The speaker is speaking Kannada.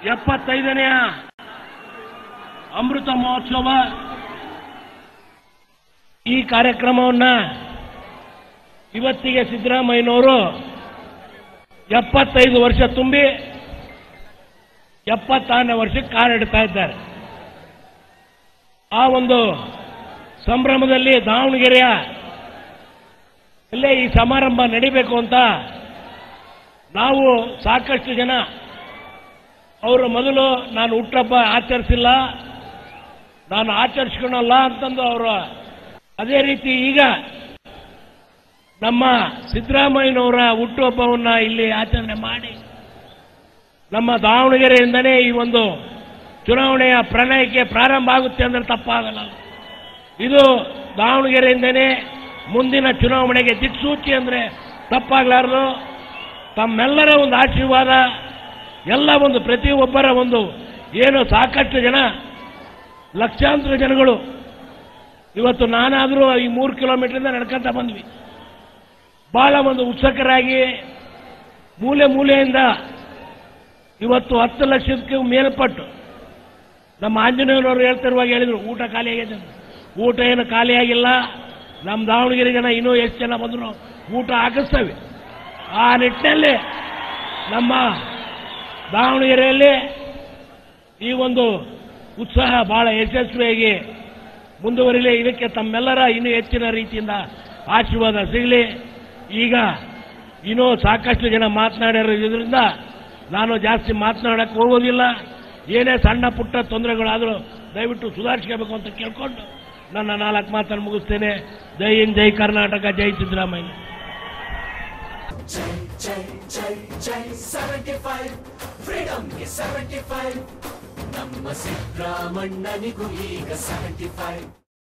ಎಪ್ಪತ್ತೈದನೆಯ ಅಮೃತ ಮಹೋತ್ಸವ ಈ ಕಾರ್ಯಕ್ರಮವನ್ನ ಇವತ್ತಿಗೆ ಸಿದ್ದರಾಮಯ್ಯನವರು ಎಪ್ಪತ್ತೈದು ವರ್ಷ ತುಂಬಿ ಎಪ್ಪತ್ತಾರನೇ ವರ್ಷಕ್ಕೆ ಕಾಲಿಡ್ತಾ ಇದ್ದಾರೆ ಆ ಒಂದು ಸಂಭ್ರಮದಲ್ಲಿ ದಾವಣಗೆರೆಯ ಇಲ್ಲೇ ಈ ಸಮಾರಂಭ ನಡಿಬೇಕು ಅಂತ ನಾವು ಸಾಕಷ್ಟು ಜನ ಅವರು ಮೊದಲು ನಾನು ಹುಟ್ಟಹಬ್ಬ ಆಚರಿಸಿಲ್ಲ ನಾನು ಆಚರಿಸ್ಕೊಳಲ್ಲ ಅಂತಂದು ಅವರು ಅದೇ ರೀತಿ ಈಗ ನಮ್ಮ ಸಿದ್ದರಾಮಯ್ಯನವರ ಹುಟ್ಟುಹಬ್ಬವನ್ನ ಇಲ್ಲಿ ಆಚರಣೆ ಮಾಡಿ ನಮ್ಮ ದಾವಣಗೆರೆಯಿಂದನೇ ಈ ಒಂದು ಚುನಾವಣೆಯ ಪ್ರಣಯಕ್ಕೆ ಪ್ರಾರಂಭ ಆಗುತ್ತೆ ಅಂದ್ರೆ ತಪ್ಪಾಗಲ್ಲ ಇದು ದಾವಣಗೆರೆಯಿಂದನೇ ಮುಂದಿನ ಚುನಾವಣೆಗೆ ದಿಕ್ಸೂಚಿ ಅಂದ್ರೆ ತಪ್ಪಾಗಲಾರದು ತಮ್ಮೆಲ್ಲರ ಒಂದು ಆಶೀರ್ವಾದ ಎಲ್ಲ ಒಂದು ಪ್ರತಿಯೊಬ್ಬರ ಒಂದು ಏನು ಸಾಕಷ್ಟು ಜನ ಲಕ್ಷಾಂತರ ಜನಗಳು ಇವತ್ತು ನಾನಾದರೂ ಈ ಮೂರು ಕಿಲೋಮೀಟರಿಂದ ನಡ್ಕೊಂತ ಬಂದ್ವಿ ಬಹಳ ಒಂದು ಉತ್ಸುಕರಾಗಿ ಮೂಲೆ ಮೂಲೆಯಿಂದ ಇವತ್ತು ಹತ್ತು ಲಕ್ಷಕ್ಕೆ ಮೇಲ್ಪಟ್ಟು ನಮ್ಮ ಆಂಜನೇಯನವರು ಹೇಳ್ತಿರುವಾಗ ಹೇಳಿದ್ರು ಊಟ ಖಾಲಿ ಆಗಿದೆ ಅಂತ. ಊಟ ಏನು ಖಾಲಿ ಆಗಿಲ್ಲ ನಮ್ಮ ದಾವಣಗೆರೆ ಜನ ಇನ್ನೂ ಎಷ್ಟು ಜನ ಬಂದ್ರು ಊಟ ಹಾಕಿಸ್ತೇವೆ ಆ ನಿಟ್ಟಿನಲ್ಲಿ ನಮ್ಮ ದಾವಣಗೆರೆಯಲ್ಲಿ ಈ ಒಂದು ಉತ್ಸಾಹ ಬಹಳ ಯಶಸ್ವಿಯಾಗಿ ಮುಂದುವರಿಲಿ ಇದಕ್ಕೆ ತಮ್ಮೆಲ್ಲರ ಇನ್ನೂ ಹೆಚ್ಚಿನ ರೀತಿಯಿಂದ ಆಶೀರ್ವಾದ ಸಿಗಲಿ ಈಗ ಇನ್ನೂ ಸಾಕಷ್ಟು ಜನ ಮಾತನಾಡಿರೋದ್ರಿಂದ ನಾನು ಜಾಸ್ತಿ ಮಾತನಾಡಕ್ಕೆ ಹೋಗೋದಿಲ್ಲ ಏನೇ ಸಣ್ಣ ಪುಟ್ಟ ತೊಂದರೆಗಳಾದರೂ ದಯವಿಟ್ಟು ಸುಧಾರಿಸ್ಕೋಬೇಕು ಅಂತ ಕೇಳ್ಕೊಂಡು ನನ್ನ ನಾಲ್ಕು ಮಾತನ್ನು ಮುಗಿಸ್ತೇನೆ ಜೈ ಹಿಂದ್ ಜೈ ಕರ್ನಾಟಕ ಜೈ ಸಿದ್ದರಾಮಯ್ಯ ಜೈ ಜೈ ಜೈ ಜೈ ಸೆವೆಂಟಿ ಫೈವ್ ಫ್ರೀಡಮ್ಗೆ ಸೆವೆಂಟಿ ಫೈವ್ ನಮ್ಮ ಸಿದ್ದರಾಮಣ್ಣನಿಗೂ ಈಗ ಸೆವೆಂಟಿ ಫೈವ್